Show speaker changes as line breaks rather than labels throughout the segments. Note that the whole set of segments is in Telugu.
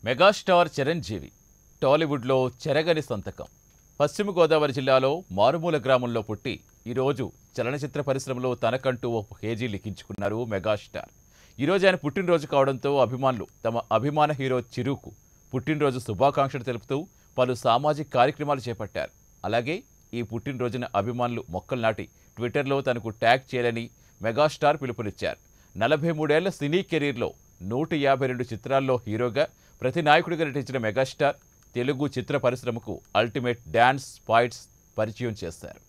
మెగాస్టార్ చిరంజీవి టాలీవుడ్లో చెరగని సంతకం పశ్చిమ గోదావరి జిల్లాలో మారుమూల గ్రామంలో పుట్టి ఈరోజు చలనచిత్ర పరిశ్రమలో తనకంటూ ఓ పేజీ లిఖించుకున్నారు మెగాస్టార్ ఈరోజు ఆయన పుట్టినరోజు కావడంతో అభిమానులు తమ అభిమాన హీరో చిరుకు పుట్టినరోజు శుభాకాంక్షలు తెలుపుతూ పలు సామాజిక కార్యక్రమాలు చేపట్టారు అలాగే ఈ పుట్టినరోజున అభిమానులు మొక్కలు నాటి ట్విట్టర్లో తనకు ట్యాగ్ చేయాలని మెగాస్టార్ పిలుపునిచ్చారు నలభై మూడేళ్ల సినీ కెరీర్లో నూట యాభై రెండు చిత్రాల్లో హీరోగా ప్రతి నాయకుడిగా నటించిన మెగాస్టార్ తెలుగు చిత్ర పరిశ్రమకు అల్టిమేట్ డ్యాన్స్ ఫైట్స్ పరిచయం చేశారు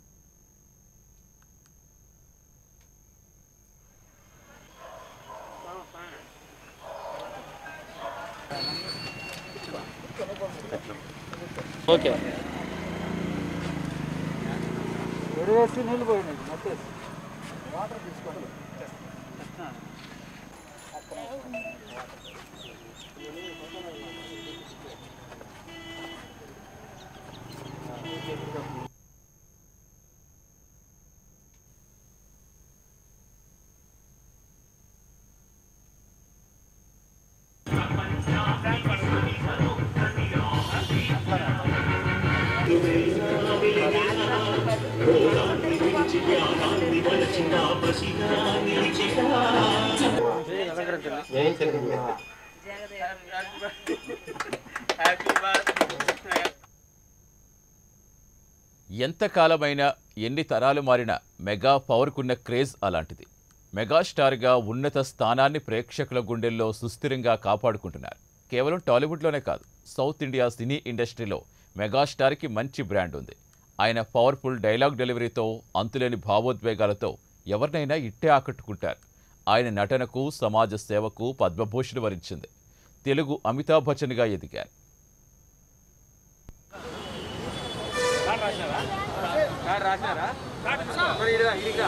ఓకే
ఎరువేసి నీళ్ళు పోయినాయి మొత్తేసి వాటర్ తీసుకోండి
ఎంతకాలమైనా ఎన్ని తరాలు మారినా మెగా పవర్కున్న క్రేజ్ అలాంటిది మెగాస్టార్గా ఉన్నత స్థానాన్ని ప్రేక్షకుల గుండెల్లో సుస్థిరంగా కాపాడుకుంటున్నారు కేవలం టాలీవుడ్లోనే కాదు సౌత్ ఇండియా సినీ ఇండస్ట్రీలో మెగాస్టార్కి మంచి బ్రాండ్ ఉంది ఆయన పవర్ఫుల్ డైలాగ్ డెలివరీతో అంతులేని భావోద్వేగాలతో ఎవరినైనా ఇట్టే ఆకట్టుకుంటారు ఆయన నటనకు సమాజ సేవకు పద్మభూషణ్ వరించింది తెలుగు అమితాబ్ బచ్చన్గా ఎదిగారు
రాసినారా మరి ఇడిగా ఇడిగా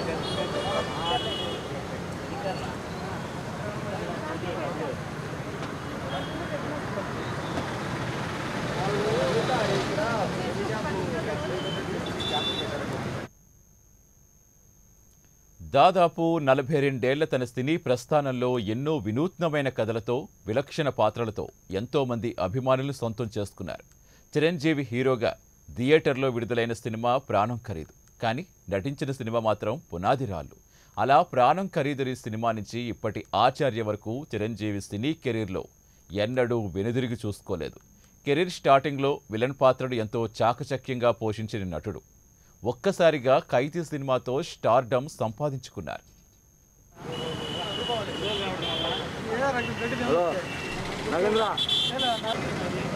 దాదాపు నలభై రెండేళ్ల తన సినీ ప్రస్థానంలో ఎన్నో వినూత్నమైన కథలతో విలక్షణ పాత్రలతో ఎంతో మంది అభిమానులు సొంతం చేసుకున్నారు చిరంజీవి హీరోగా థియేటర్లో విడుదలైన సినిమా ప్రాణం ఖరీదు కానీ నటించిన సినిమా మాత్రం పునాది రాళ్ళు అలా ప్రాణం ఖరీదుని సినిమా నుంచి ఇప్పటి ఆచార్య వరకు చిరంజీవి సినీ కెరీర్లో ఎన్నడూ వెనుదిరిగి చూసుకోలేదు కెరీర్ స్టార్టింగ్లో విలన్ పాత్రను ఎంతో చాకచక్యంగా పోషించిన నటుడు ఒక్కసారిగా ఖైదీ సినిమాతో స్టార్డమ్ సంపాదించుకున్నారు
నగేంద్ర